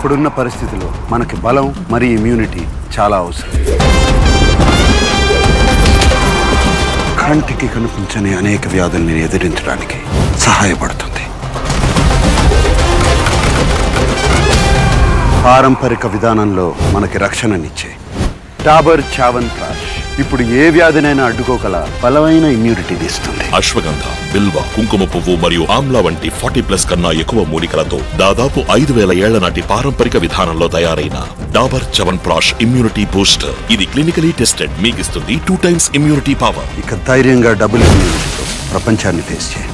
ఇప్పుడున్న పరిస్థితిలో మనకి బలం మరియు ఇమ్యూనిటీ చాలా అవసరం కంటికి కనిపించని అనేక వ్యాధుల్ని ఎదిరించడానికి సహాయపడుతుంది పారంపరిక విధానంలో మనకి రక్షణనిచ్చే డాబర్ చావన్ ప్రాష్ ఇప్పుడు ఏ వ్యాధినైనా అడ్డుకోగల బలమైన ఇమ్యూనిటీని ఇస్తుంది అశ్వగంధ బిల్వ కుంకుమ పువ్వు మరియు ఆమ్లా వంటి ఫార్టీ ప్లస్ కన్నా ఎక్కువ మూలికలతో దాదాపు ఐదు వేల ఏళ్ల నాటి పారంపరిక విధానంలో తయారైన Dabur Chyawanprash immunity booster ఇది క్లినికలీ టెస్టెడ్ మీకిస్తుంది టూ టైమ్స్ ఇమ్యూనిటీ పవర్ ఇక ధైర్యంగా డబుల్ ఇమ్యూనిటీతో ప్రపంచాన్ని ఫేస్ చేయండి